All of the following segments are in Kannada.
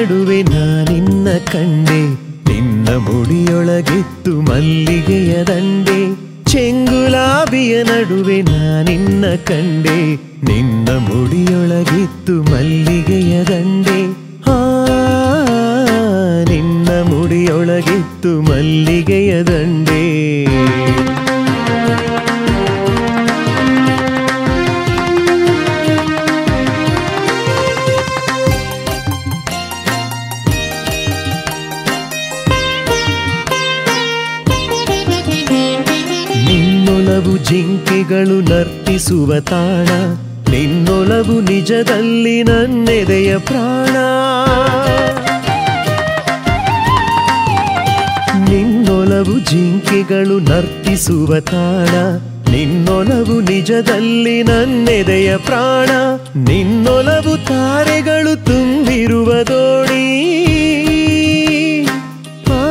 ನಡುವೆ ನಾನಿನ್ನ ಕಂಡೆ ನಿನ್ನ ಮುಡಿಯೊಳಗಿತ್ತು ಮಲ್ಲಿಗೆಯ ದಂಡೆ ಚೆಂಗುಲಾಬಿಯ ನಡುವೆ ನಾನಿನ್ನ ಕಂಡೆ ನಿನ್ನ ಮುಡಿಯೊಳಗಿತ್ತು ಮಲ್ಲಿಗೆಯ ದಂಡೆ ಆ ನಿನ್ನ ಮುಡಿಯೊಳಗಿತ್ತು ಮಲ್ಲಿಗೆಯ ದಂಡೆ ನಿನ್ನೊಲವು ಜಿಂಕೆಗಳು ನರ್ತಿಸುವ ತಾಣ ನಿನ್ನೊಲವು ನಿಜದಲ್ಲಿ ನನ್ನೆದೆಯ ಪ್ರಾಣ ನಿನ್ನೊಲವು ಜಿಂಕೆಗಳು ನರ್ತಿಸುವ ತಾಣ ನಿನ್ನೊಲವು ನಿಜದಲ್ಲಿ ನನ್ನೆದೆಯ ಪ್ರಾಣ ನಿನ್ನೊಲವು ತಾರೆಗಳು ತುಂಬಿರುವ ದೋಣಿ ಆ,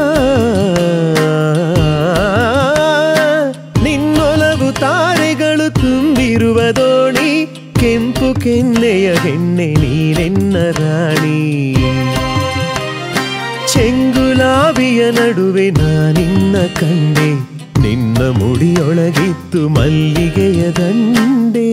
ನಿನ್ನೊಲವು ತಾರೆಗಳು ತುಂಬಿರುವ ದೋಣಿ ಕೆಂಪು ಕೆನ್ನೆಯ ಹೆಣ್ಣೆ ನೀನೆನ್ನ ರಾಣಿ ಚೆಂಗುಲಾಬಿಯ ನಡುವೆ ನಾನಿನ್ನ ಕಂಡೆ ನಿನ್ನ ಮುಡಿಯೊಳಗಿತ್ತು ಮಲ್ಲಿಗೆಯ ದಂಡೆ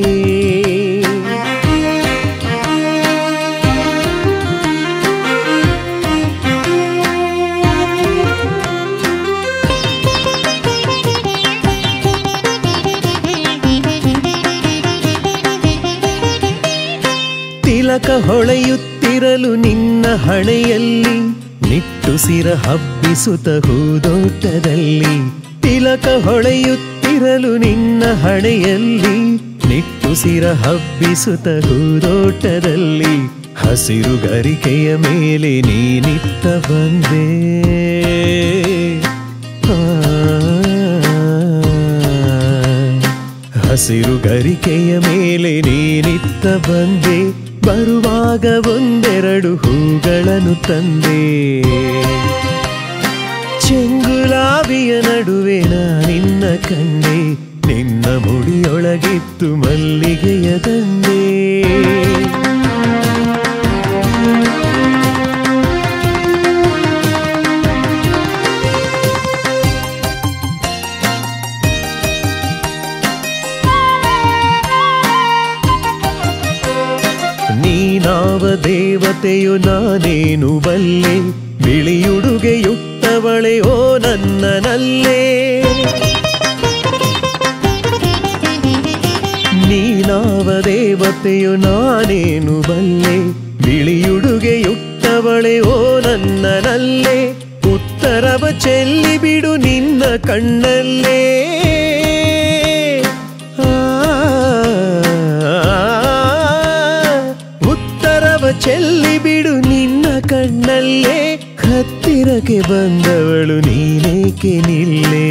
ತಿಲಕ ಹೊಳೆಯುತ್ತಿರಲು ನಿನ್ನ ಹಣೆಯಲ್ಲಿ ನಿಟ್ಟುಸಿರ ಹಬ್ಬಿಸುತ್ತ ಹೂದೋಟದಲ್ಲಿ ತಿಲಕ ಹೊಳೆಯುತ್ತಿರಲು ನಿನ್ನ ಹಣೆಯಲ್ಲಿ ನಿಟ್ಟುಸಿರ ಹಬ್ಬಿಸುತ್ತ ಹೂದೋಟದಲ್ಲಿ ಹಸಿರು ಗರಿಕೆಯ ಮೇಲೆ ನೀನಿತ್ತ ಬಂದೆ ಆ ಹಸಿರು ಗರಿಕೆಯ ಮೇಲೆ ನೀನಿತ್ತ ಬಂದೆ ಬರುವಾಗ ಒಂದೆರಡು ಹೂಗಳನ್ನು ತಂದೆ ಚೆಂಗುಲಾಬಿಯ ನಡುವೆ ನಾನಿನ್ನ ಕಂಡೆ ನಿನ್ನ ಮುಡಿಯೊಳಗಿತ್ತು ಮಲ್ಲಿಗೆಯ ದಂಡೆ ನೀನಾವ ದೇವತೆಯು ನಾನೇನು ಬಲ್ಲೆ ಬಿಳಿಯುಡುಗೆಯುಟ್ಟವಳೆ ಓ ನನ್ನನಲ್ಲೇ ನೀನಾವ ದೇವತೆಯು ನಾನೇನು ಬಲ್ಲೆ ಬಿಳಿಯುಡುಗೆಯುಟ್ಟವಳೆ ಓ ನನ್ನನಲ್ಲೇ ಉತ್ತರವ ಚೆಲ್ಲಿ ಬಿಡು ನಿನ್ನ ಕಣ್ಣಲ್ಲೇ ಉತ್ತರವ ಚೆಲ್ಲಿ ಬಿಡು ನಿನ್ನ ಕಣ್ಣಲ್ಲೇ ಹತ್ತಿರಕ್ಕೆ ಬಂದವಳು ನೀನೇಕೆ ನಿಲ್ಲೇ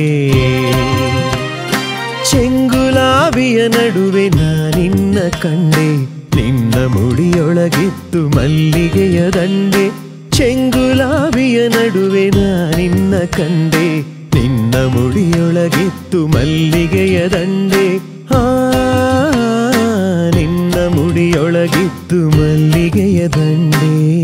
ಚೆಂಗುಲಾಬಿಯ ನಡುವೆ ನಾನಿನ್ನ ಕಂಡೆ ನಿನ್ನ ಮುಡಿಯೊಳಗಿತ್ತು ಮಲ್ಲಿಗೆಯ ದಂಡೆ ಚೆಂಗುಲಾಬಿಯ ನಡುವೆ ನಾನಿನ್ನ ಕಂಡೆ ನಿನ್ನ ಮುಡಿಯೊಳಗಿತ್ತು ಮಲ್ಲಿಗೆಯ ದಂಡೆ ಆ ನಿನ್ನ ಮುಡಿಯೊಳಗಿತ್ತು ಮಲ್ಲಿಗೆಯ ದಂಡೆ